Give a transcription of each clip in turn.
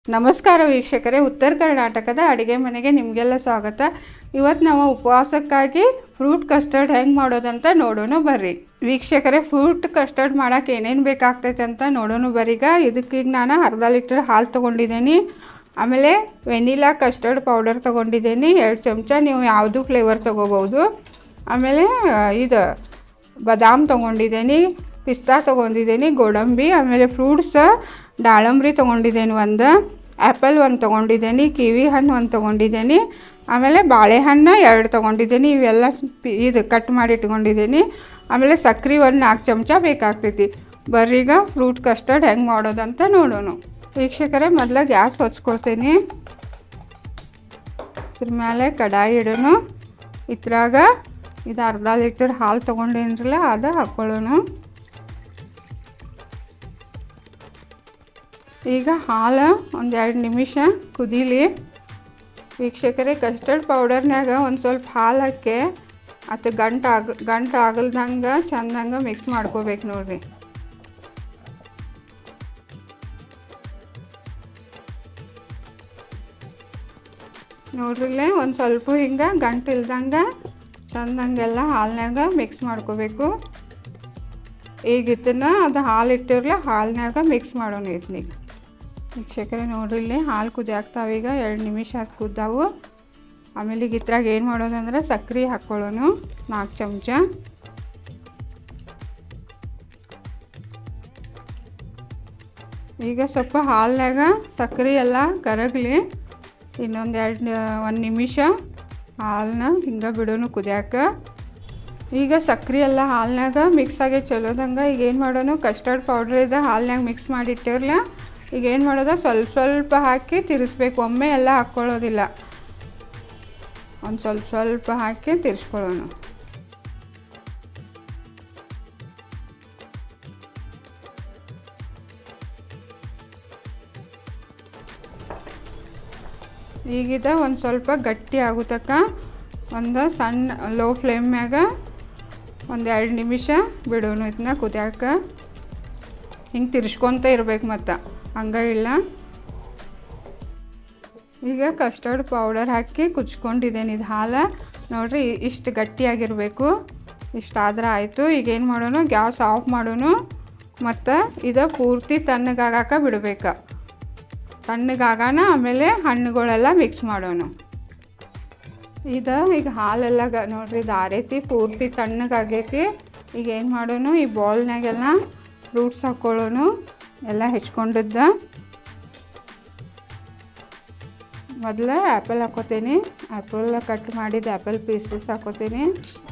ನಮಸ್ಕಾರ ವೀಕ್ಷಕರೇ ಉತ್ತರ ಕರ್ನಾಟಕದ ಅಡುಗೆ ಮನೆಗೆ ನಿಮಗೆಲ್ಲ ಸ್ವಾಗತ ಇವತ್ತು ನಾವು ಉಪವಾಸಕ್ಕಾಗಿ ಫ್ರೂಟ್ ಕಸ್ಟರ್ಡ್ ಹೆಂಗೆ ಮಾಡೋದಂತ ನೋಡೋಣ ಬರ್ರಿ ವೀಕ್ಷಕರೇ ಫ್ರೂಟ್ ಕಸ್ಟರ್ಡ್ ಮಾಡೋಕೆ ಏನೇನು ಬೇಕಾಗ್ತೈತೆ ಅಂತ ನೋಡೋಣ ಬರ್ರೀಗ ಇದಕ್ಕೀಗ ನಾನು ಅರ್ಧ ಲೀಟ್ರ್ ಹಾಲು ತೊಗೊಂಡಿದ್ದೀನಿ ಆಮೇಲೆ ವೆನಿಲಾ ಕಸ್ಟರ್ಡ್ ಪೌಡರ್ ತೊಗೊಂಡಿದ್ದೀನಿ ಎರಡು ಚಮಚ ನೀವು ಯಾವುದು ಫ್ಲೇವರ್ ತೊಗೋಬೋದು ಆಮೇಲೆ ಆ, ಇದು ಬಾದಾಮ್ ತೊಗೊಂಡಿದ್ದೀನಿ ಪಿಸ್ತಾ ತೊಗೊಂಡಿದ್ದೀನಿ ಗೋಡಂಬಿ ಆಮೇಲೆ ಫ್ರೂಟ್ಸ್ ದಾಳಂಬ್ರಿ ತೊಗೊಂಡಿದ್ದೀನಿ ಒಂದು ಆ್ಯಪಲ್ ಒಂದು ತೊಗೊಂಡಿದ್ದೀನಿ ಕಿವಿ ಹಣ್ಣು ಒಂದು ತೊಗೊಂಡಿದ್ದೀನಿ ಆಮೇಲೆ ಬಾಳೆಹಣ್ಣು ಎರಡು ತೊಗೊಂಡಿದ್ದೀನಿ ಇವೆಲ್ಲ ಪಿ- ಇದು ಕಟ್ ಮಾಡಿ ಇಟ್ಕೊಂಡಿದ್ದೀನಿ ಆಮೇಲೆ ಸಕ್ರೆ ಒಂದು ನಾಲ್ಕು ಚಮಚ ಬೇಕಾಗ್ತೈತಿ ಬರ್ರೀಗ ಫ್ರೂಟ್ ಕಸ್ಟರ್ಡ್ ಹೆಂಗೆ ಮಾಡೋದಂತ ನೋಡೋಣ ವೀಕ್ಷಕರೇ ಮೊದಲು ಗ್ಯಾಸ್ ಹೊಚ್ಕೊಳ್ತೀನಿ ಇದ್ರ ಮೇಲೆ ಕಡಾಯಿ ಇಡೋಣ ಇದ್ರಾಗ ಇದು ಅರ್ಧ ಲೀಟರ್ ಹಾಲು ತೊಗೊಂಡೇನ್ರಲ್ಲ ಅದು ಹಾಕ್ಕೊಳ್ಳೋಣ ಈಗ ಹಾಲು ಒಂದು ಎರಡು ನಿಮಿಷ ಕುದೀಲಿ ವೀಕ್ಷಕರೇ ಕಸ್ಟರ್ಡ್ ಪೌಡರ್ನ್ಯಾಗ ಒಂದು ಸ್ವಲ್ಪ ಹಾಲು ಹಾಕಿ ಅದು ಗಂಟು ಆಗ ಗಂಟು ಆಗಲ್ದಂಗೆ ಚಂದಂಗೆ ಮಿಕ್ಸ್ ಮಾಡ್ಕೋಬೇಕು ನೋಡ್ರಿ ನೋಡ್ರಿಲ್ಲೇ ಒಂದು ಸ್ವಲ್ಪ ಹಿಂಗೆ ಗಂಟು ಇಲ್ದಂಗೆ ಚಂದಂಗೆಲ್ಲ ಹಾಲ್ನ್ಯಾಗ ಮಿಕ್ಸ್ ಮಾಡ್ಕೋಬೇಕು ಈಗ ಇದನ್ನ ಅದು ಹಾಲು ಇಟ್ಟಿರಲ್ಲ ಹಾಲ್ನ್ಯಾಗ ಮಿಕ್ಸ್ ಮಾಡೋಣ ಇದನ್ನೀಗ ವೀಕ್ಷಕರೇ ನೋಡ್ರಿ ಇಲ್ಲಿ ಹಾಲು ಕುದಿಯಾಗ್ತಾವೀಗ ಎರಡು ನಿಮಿಷ ಅದು ಕುದ್ದಾವು ಆಮೇಲೆ ಈಗ ಇದ್ರಾಗ ಏನು ಮಾಡೋದಂದ್ರೆ ಸಕ್ರೆ ಹಾಕ್ಕೊಳ್ಳೋಣ ನಾಲ್ಕು ಚಮಚ ಈಗ ಸ್ವಲ್ಪ ಹಾಲ್ನಾಗ ಸಕ್ರೆ ಎಲ್ಲ ಕರಗಲಿ ಇನ್ನೊಂದು ಎರಡು ಒಂದು ನಿಮಿಷ ಹಾಲನ್ನ ಹಿಂಗೆ ಬಿಡೋಣ ಕುದಿಯಾಕ ಈಗ ಸಕ್ರೆ ಎಲ್ಲ ಹಾಲ್ನಾಗ ಮಿಕ್ಸ್ ಆಗಿ ಚಲೋದಂಗೆ ಈಗ ಏನು ಮಾಡೋಣ ಕಸ್ಟರ್ಡ್ ಪೌಡ್ರ್ ಇದೆ ಹಾಲ್ನಾಗ ಮಿಕ್ಸ್ ಮಾಡಿಟ್ಟಿರಲ್ಲ ಈಗ ಏನು ಮಾಡೋದು ಸ್ವಲ್ಪ ಸ್ವಲ್ಪ ಹಾಕಿ ತಿರ್ಸ್ಬೇಕು ಒಮ್ಮೆ ಎಲ್ಲ ಹಾಕ್ಕೊಳ್ಳೋದಿಲ್ಲ ಒಂದು ಸ್ವಲ್ಪ ಸ್ವಲ್ಪ ಹಾಕಿ ತಿರ್ಸ್ಕೊಳ್ಳೋಣ ಈಗಿದ ಒಂದು ಸ್ವಲ್ಪ ಗಟ್ಟಿ ಆಗೋ ತನಕ ಒಂದು ಸಣ್ಣ ಲೋ ಫ್ಲೇಮ್ ಮ್ಯಾಗ ಒಂದು ಎರಡು ನಿಮಿಷ ಬಿಡೋಣ ಇದನ್ನ ಕುದಿಯಾಕ ಹಿಂಗೆ ತಿರ್ಸ್ಕೊತ ಇರ್ಬೇಕು ಮತ್ತು ಹಂಗೆ ಇಲ್ಲ ಈಗ ಕಸ್ಟರ್ಡ್ ಪೌಡರ್ ಹಾಕಿ ಕುಚ್ಕೊಂಡಿದ್ದೇನೆ ಇದು ಹಾಲು ನೋಡ್ರಿ ಇಷ್ಟು ಗಟ್ಟಿಯಾಗಿರಬೇಕು ಇಷ್ಟಾದ್ರೆ ಆಯಿತು ಈಗ ಏನು ಮಾಡೋಣ ಗ್ಯಾಸ್ ಆಫ್ ಮಾಡೋಣ ಮತ್ತು ಇದು ಪೂರ್ತಿ ತಣ್ಣಗಾಗಾಕ ಬಿಡಬೇಕು ತಣ್ಣಗಾಗಾನ ಆಮೇಲೆ ಹಣ್ಣುಗಳೆಲ್ಲ ಮಿಕ್ಸ್ ಮಾಡೋಣ ಇದು ಈಗ ಹಾಲೆಲ್ಲ ಗ ನೋಡ್ರಿ ಇದು ಆರೈತಿ ಪೂರ್ತಿ ತಣ್ಣಗಾಗೈತಿ ಈಗ ಏನು ಮಾಡೋಣ ಈ ಬೌಲ್ನಾಗೆಲ್ಲ ಫ್ರೂಟ್ಸ್ ಹಾಕ್ಕೊಳ್ಳೋಣ ಎಲ್ಲ ಹೆಚ್ಕೊಂಡಿದ್ದ ಮೊದಲು ಆ್ಯಪಲ್ ಹಾಕೋತೀನಿ ಆ್ಯಪಲ್ ಕಟ್ ಮಾಡಿದ ಆ್ಯಪಲ್ ಪೀಸಸ್ ಹಾಕೋತೀನಿ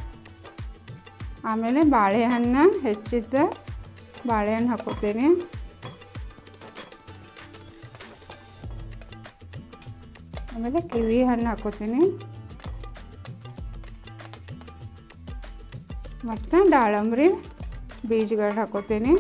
ಆಮೇಲೆ ಬಾಳೆಹಣ್ಣು ಹೆಚ್ಚಿದ್ದ ಬಾಳೆಹಣ್ಣು ಹಾಕೋತೀನಿ ಆಮೇಲೆ ಕಿವಿ ಹಣ್ಣು ಹಾಕೋತೀನಿ ಮತ್ತು ದಾಳಂಬ್ರಿ ಬೀಜಗಳು ಹಾಕೋತೀನಿ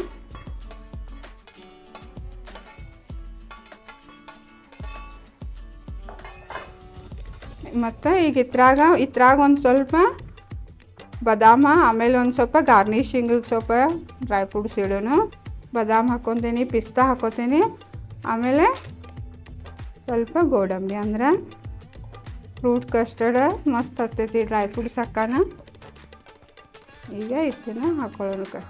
ಮತ್ತು ಈಗ ಇದ್ರಾಗ ಇದ್ರಾಗ ಒಂದು ಸ್ವಲ್ಪ ಬಾದಾಮ ಆಮೇಲೆ ಒಂದು ಸ್ವಲ್ಪ ಗಾರ್ನಿಶಿಂಗಿಗೆ ಸ್ವಲ್ಪ ಡ್ರೈ ಫ್ರೂಟ್ಸ್ ಇಡೋನು ಬಾದಾಮ್ ಹಾಕೊತೀನಿ ಪಿಸ್ತಾ ಹಾಕೋತೀನಿ ಆಮೇಲೆ ಸ್ವಲ್ಪ ಗೋಡಂಬಿ ಅಂದ್ರೆ ಫ್ರೂಟ್ ಕಸ್ಟರ್ಡ್ ಮಸ್ತ್ ಹತ್ತೈತಿ ಡ್ರೈ ಫ್ರೂಟ್ಸ್ ಹಾಕೋಣ ಈಗ ಇದನ್ನ ಹಾಕೊಳ್ಳೋಣ ಕ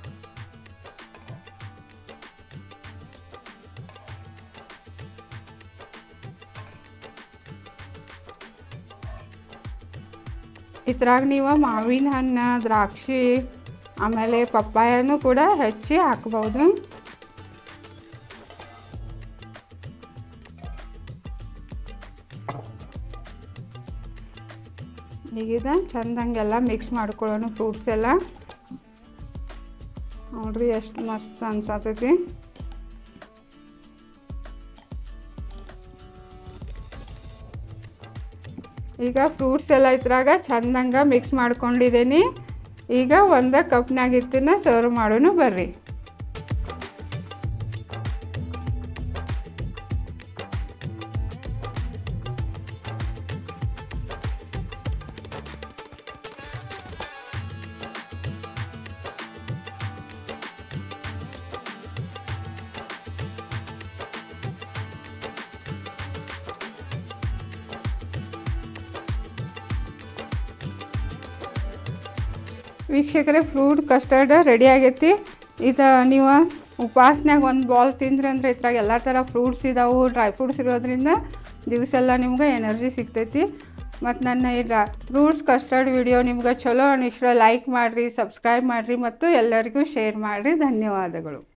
ಇದ್ರಾಗ ನೀವು ಮಾವಿನ ಹಣ್ಣು ದ್ರಾಕ್ಷಿ ಆಮೇಲೆ ಪಪ್ಪಾಯನೂ ಕೂಡ ಹೆಚ್ಚಿ ಹಾಕ್ಬೋದು ಈಗಿದ ಚಂದಂಗೆಲ್ಲ ಮಿಕ್ಸ್ ಮಾಡ್ಕೊಳ್ಳೋಣ ಫ್ರೂಟ್ಸ್ ಎಲ್ಲ ನೋಡ್ರಿ ಎಷ್ಟು ಮಸ್ತ್ ಅನ್ಸತೈತಿ ಈಗ ಫ್ರೂಟ್ಸ್ ಎಲ್ಲ ಇದ್ರಾಗ ಚಂದಂಗ ಮಿಕ್ಸ್ ಮಾಡ್ಕೊಂಡಿದ್ದೀನಿ ಈಗ ಒಂದು ಕಪ್ನಾಗ ಇತ್ತನ್ನ ಸರ್ವ್ ಮಾಡೋಣ ಬರ್ರಿ ವೀಕ್ಷಕರೇ ಫ್ರೂಟ್ ಕಸ್ಟರ್ಡ್ ರೆಡಿ ಆಗೈತಿ ಇದು ನೀವು ಉಪವಾಸನ್ಯಾಗ ಒಂದು ಬಾಲ್ ತಿಂದ್ರಿ ಅಂದ್ರೆ ಇದ್ರಾಗ ಎಲ್ಲ ಥರ ಫ್ರೂಟ್ಸ್ ಇದಾವೆ ಡ್ರೈ ಫ್ರೂಟ್ಸ್ ಇರೋದ್ರಿಂದ ದಿವಸ ಎಲ್ಲ ನಿಮ್ಗೆ ಎನರ್ಜಿ ಸಿಗ್ತೈತಿ ಮತ್ತು ನನ್ನ ಈ ಫ್ರೂಟ್ಸ್ ಕಸ್ಟರ್ಡ್ ವಿಡಿಯೋ ನಿಮ್ಗೆ ಚಲೋ ಅನಿಸ್ರ ಲೈಕ್ ಮಾಡಿರಿ ಸಬ್ಸ್ಕ್ರೈಬ್ ಮಾಡಿರಿ ಮತ್ತು ಎಲ್ಲರಿಗೂ ಶೇರ್ ಮಾಡಿರಿ ಧನ್ಯವಾದಗಳು